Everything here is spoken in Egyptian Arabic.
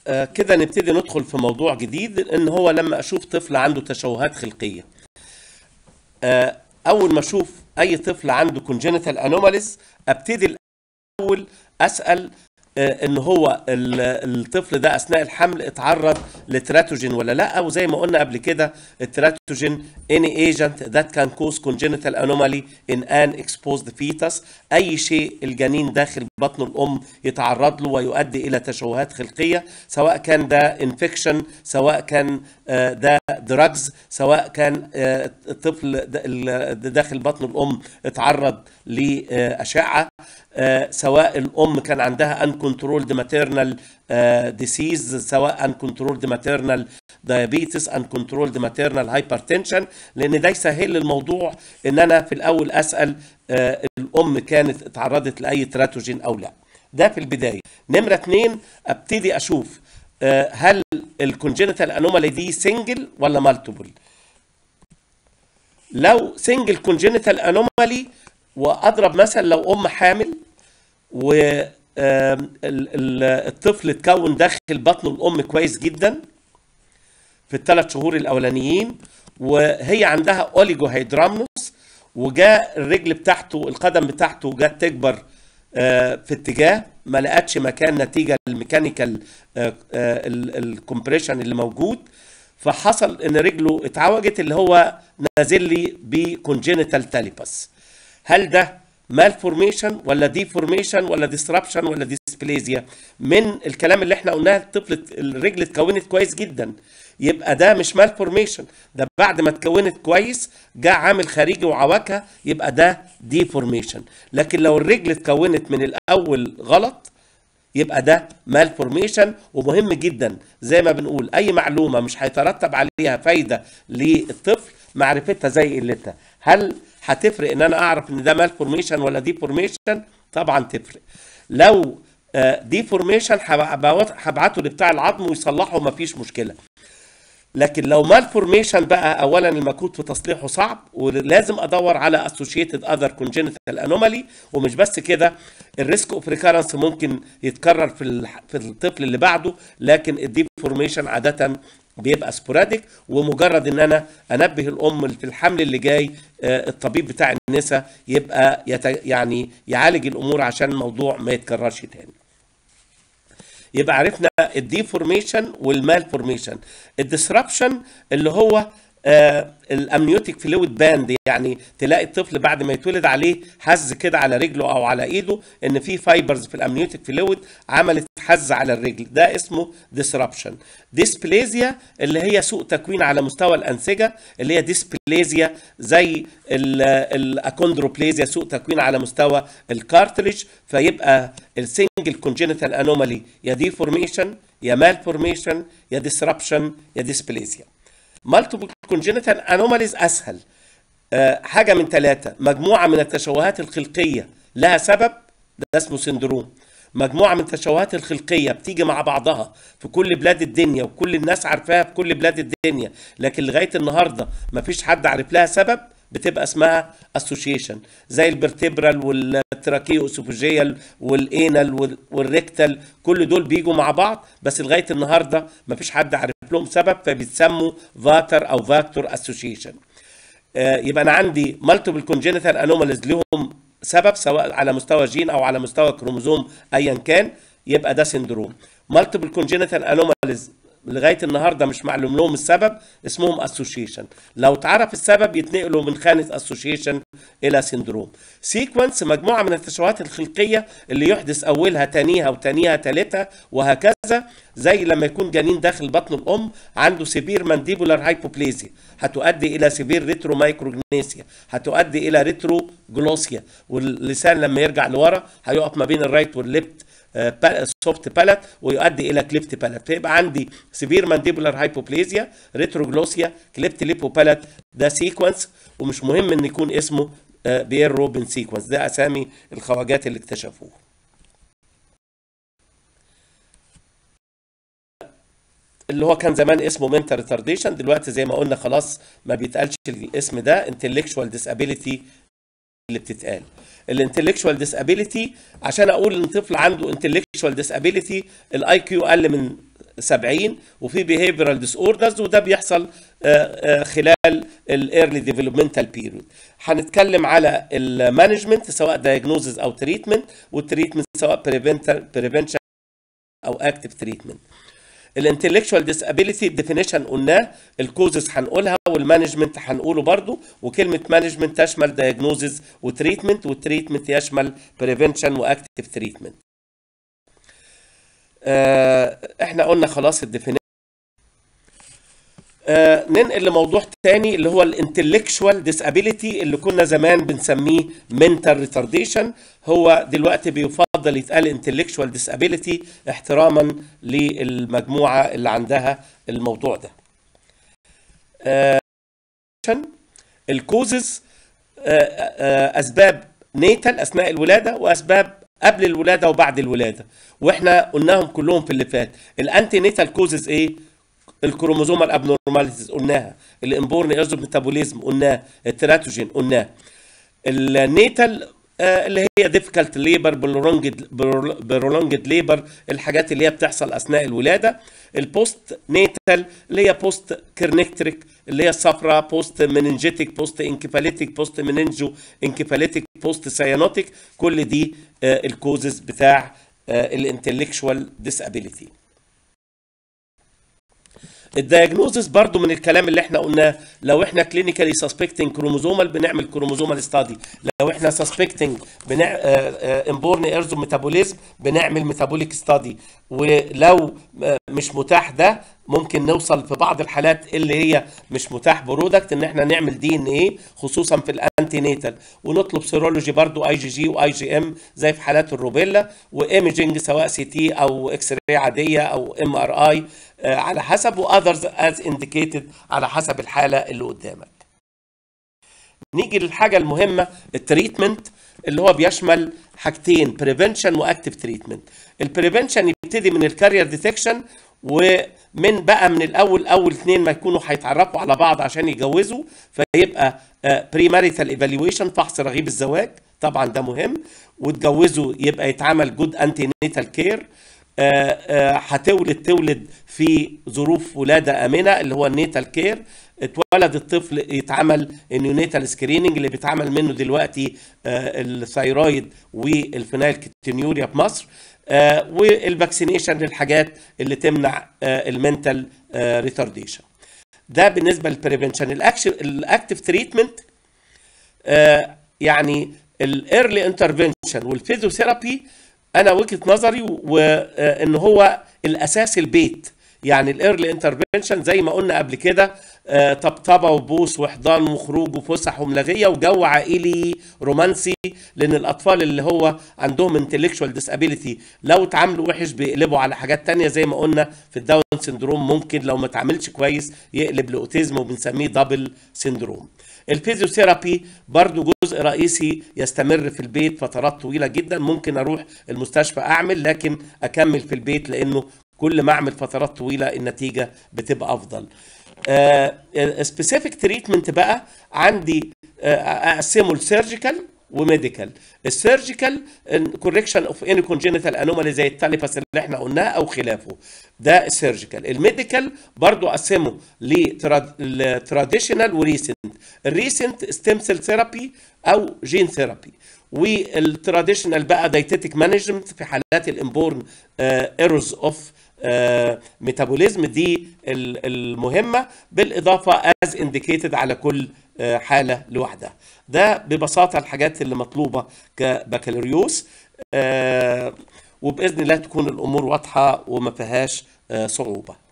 آه، كده نبتدي ندخل في موضوع جديد ان هو لما اشوف طفل عنده تشوهات خلقيه آه، اول ما اشوف اي طفل عنده congenital anomalies ابتدي الاول اسال آه، ان هو ال- الطفل ده اثناء الحمل اتعرض لتراتوجين ولا لا وزي ما قلنا قبل كده التراتوجين any agent that can cause congenital anomaly in an exposed fetus اي شيء الجنين داخل بطن الام يتعرض له ويؤدي الى تشوهات خلقيه سواء كان ده انفكشن سواء كان آه، ده دراجز سواء كان آه، الطفل ده- ال- ده داخل بطن الام اتعرض لاشعه آه، سواء الام كان عندها uncontrolled maternal آه، disease سواء uncontrolled maternal diabetes uncontrolled maternal hypertension لان ده يسهل لي الموضوع ان انا في الاول اسال آه، الام كانت اتعرضت لاي تراتوجين او لا ده في البدايه نمره اتنين ابتدي اشوف آه، هل الكونجنتال انومالي دي سنجل ولا مالتيبل لو سنجل كونجنتال انومالي واضرب مثلا لو ام حامل و آم، ال- ال- الطفل اتكون داخل بطن الام كويس جدا في الثلاث شهور الاولانيين وهي عندها اوليجو هيدرامنوس وجاء الرجل بتاعته القدم بتاعته جت تكبر آه، في اتجاه ما لقتش مكان نتيجه الميكانيكال الكومبريشن اللي موجود فحصل ان رجله اتعوجت اللي هو نازل لي بكونجينيتال تاليبس هل ده مالفورميشن ولا ديفورميشن ولا ديسربشن ولا ديسبليزيا من الكلام اللي احنا قلناه الطفل الرجل اتكونت كويس جدا يبقى ده مش مالفورميشن ده بعد ما اتكونت كويس جاء عامل خارجي وعوجها يبقى ده ديفورميشن لكن لو الرجل اتكونت من الاول غلط يبقى ده مال فورميشن ومهم جدا زي ما بنقول اي معلومه مش هيترتب عليها فايده للطفل معرفتها زي قلتها هل هتفرق ان انا اعرف ان ده مال فورميشن ولا دي فورميشن طبعا تفرق لو دي فورميشن هبعته لبتاع العظم ويصلحه مفيش مشكله لكن لو مال فورميشن بقى اولا المجهود في تصليحه صعب ولازم ادور على اسوشيتد اذر كونجنتال انومالي ومش بس كده الريسك اوف ريكارنس ممكن يتكرر في الح- في الطفل اللي بعده لكن الديب فورميشن عاده بيبقى سبوراديك ومجرد ان انا انبه الام في الحمل اللي جاي آه، الطبيب بتاع النساء يبقى يت يعني يعالج الامور عشان الموضوع ما يتكررش تاني يبقى عرفنا الديفورميشن والمال فورميشن الديسربشن اللي هو آه الامنيوتيك فلويد باند يعني تلاقي الطفل بعد ما يتولد عليه حز كده على رجله او على ايده ان في فايبرز في الامنيوتيك فلويد عملت حز على الرجل ده اسمه ديسربشن ديسبليزيا اللي هي سوء تكوين على مستوى الانسجه اللي هي ديسبليزيا زي الاكوندروبليزيا سوء تكوين على مستوى الكارتليج فيبقى السنجل كونجنتال انومالي يا ديفورميشن يا مال فورميشن يا ديسربشن يا ديسبليزيا مالتيبل كونجنتال انوماليز اسهل آه، حاجه من ثلاثه مجموعه من التشوهات الخلقيه لها سبب ده اسمه سندروم مجموعه من التشوهات الخلقيه بتيجي مع بعضها في كل بلاد الدنيا وكل الناس عارفاها في كل بلاد الدنيا لكن لغايه النهارده مفيش حد عارف لها سبب بتبقى اسمها اسوشيشن زي البرتبرال والتراكيو اسوفوجيال والانال وال- والريكتال كل دول بيجوا مع بعض بس لغايه النهارده مفيش حد عارف لهم سبب فبيتسموا فاتر او فاكتور اسوشيشن يبقى انا عندي مالتيبل كونجنتال انوماليز لهم سبب سواء على مستوى جين او على مستوى كروموزوم ايا كان يبقى ده سندروم مالتيبل كونجنتال انوماليز لغايه النهارده مش معلوم لهم السبب اسمهم اسوشيشن لو اتعرف السبب يتنقلوا من خانه اسوشيشن الى سندروم سيكونس مجموعه من التشوهات الخلقيه اللي يحدث اولها تانيها وتانيها تالتها وهكذا زي لما يكون جنين داخل بطن الام عنده سيفير مانديبولار هايبوبليزيا هتؤدي الى سيفير ريترو مايكروجنيسيا هتؤدي الى ريترو جلوسيا واللسان لما يرجع لورا هيقف ما بين الرايت والليفت سوفت بالات ويؤدي الى كليفت بالات فيبقى عندي سيفير مانديبولار هايبوبليزيا ريتروجلوسيا كليفت ليبو بالات ده سيكونس ومش مهم ان يكون اسمه آه، بيير روبن سيكونس ده اسامي الخواجات اللي اكتشفوه اللي هو كان زمان اسمه منتال ريتارديشن دلوقتي زي ما قلنا خلاص ما بيتقالش الاسم ده انتلكشوال ديسابيليتي اللي بتتقال الانتلكشوال ديسابيليتي عشان اقول ان طفل عنده انتلكشوال ديسابيليتي الاي كيو اقل من 70 وفي behavioral disorders وده بيحصل آه، آه، خلال الايرلي ديفلوبمنتال بيريود هنتكلم على المانجمنت سواء diagnosis او تريتمنت والتريتمنت سواء prevention او اكتف تريتمنت الانتلكشوال ديسابيليتي ديفينيشن قلناه الكوزز هنقولها والمانجمنت هنقوله برضو وكلمه مانجمنت تشمل دايجنوزز وتريتمنت والتريتمنت يشمل بريفنشن واكتف تريتمنت احنا قلنا خلاص الديفينيشن آه ننقل لموضوع تاني اللي هو الانتلكشوال ديسابيليتي اللي كنا زمان بنسميه منتال ريتارديشن هو دلوقتي بيفضل يتقال انتلكشوال ديسابيليتي احتراما للمجموعه اللي عندها الموضوع ده. آه الكوزز آه آه اسباب نيتال اثناء الولاده واسباب قبل الولاده وبعد الولاده واحنا قلناهم كلهم في اللي فات الانتي نيتال كوزز ايه؟ الكروموزومال ابنورماليتيز قلناها الامبورن ايرزو ميتابوليزم قلناه التراتوجين قلناه النيتال آه اللي هي ديفيكالت ليبر برولونجد ليبر الحاجات اللي هي بتحصل اثناء الولاده البوست نيتال اللي هي بوست كيرنكتريك اللي هي الصفراء بوست مننجيتك بوست انكفاليتيك بوست مننجو انكفاليتيك بوست سيانوتيك كل دي آه الكوزز بتاع آه الانتلكشوال ديسابيليتي الدياجنوزس برضو من الكلام اللي احنا قلناه لو احنا كلينيكالي سسبكتنج كروموزومال بنعمل كروموزومال ستادي لو احنا سسبكتنج بنع... امبورن ايرزو ميتابوليزم بنعمل ميتابوليك ستادي ولو مش متاح ده ممكن نوصل في بعض الحالات اللي هي مش متاح برودكت ان احنا نعمل دي ان ايه خصوصا في الانتي نيتال ونطلب سيرولوجي برضو اي جي جي واي جي ام زي في حالات الروبيلا وايمجنج سواء سي تي او اكس راي عاديه او ام ار اي على حسب واذرز از انديكيتد على حسب الحاله اللي قدامك نيجي للحاجه المهمه التريتمنت اللي هو بيشمل حاجتين بريفنشن واكتف تريتمنت البريفنشن يبتدي من الكارير ديتكشن ومن بقى من الاول اول اثنين ما يكونوا هيتعرفوا على بعض عشان يتجوزوا فيبقى بري ماريتال ايفالويشن فحص رغيب الزواج طبعا ده مهم وتجوزوا يبقى يتعمل جود انتي نيتال كير هتولد تولد في ظروف ولاده امنه اللي هو النيتال كير اتولد الطفل يتعمل النيونيتال سكريننج اللي بيتعمل منه دلوقتي الثايرويد والفينايل كتينيوريا في مصر آه والفاكسينيشن للحاجات اللي تمنع آه المنتال آه ريتارديشن ده بالنسبه للبريفنشن الاكشن الاكتف تريتمنت يعني الايرلي انترفنشن والفيزيوثيرابي انا وجهه نظري وان هو الاساس البيت يعني الايرلي انترفنشن زي ما قلنا قبل كده آه طبطبه وبوس وحضان وخروج وفسح وملاغيه وجو عائلي رومانسي لان الاطفال اللي هو عندهم انتلكشوال ديسابيليتي لو اتعاملوا وحش بيقلبوا على حاجات تانية زي ما قلنا في الداون سندروم ممكن لو ما اتعاملش كويس يقلب لاوتيزم وبنسميه دبل سندروم الفيزيوثيرابي برضو جزء رئيسي يستمر في البيت فترات طويله جدا ممكن اروح المستشفى اعمل لكن اكمل في البيت لانه كل ما اعمل فترات طويله النتيجه بتبقى افضل سبيسيفيك تريتمنت بقى عندي اقسمه لسيرجيكال وميديكال السيرجيكال كوركشن اوف اني كونجينيتال انومالي زي التاليفاس اللي احنا قلناه او خلافه ده السيرجيكال الميديكال برضو اقسمه لتراديشنال وريسنت الريسنت ستيم سيل ثيرابي او جين ثيرابي والتراديشنال بقى دايتيتك مانجمنت في حالات الامبورن ايرورز اوف ميتابوليزم دي المهمه بالاضافه از انديكيتد على كل حاله لوحدها ده ببساطه الحاجات اللي مطلوبه كبكالوريوس وباذن الله تكون الامور واضحه وما فيهاش صعوبه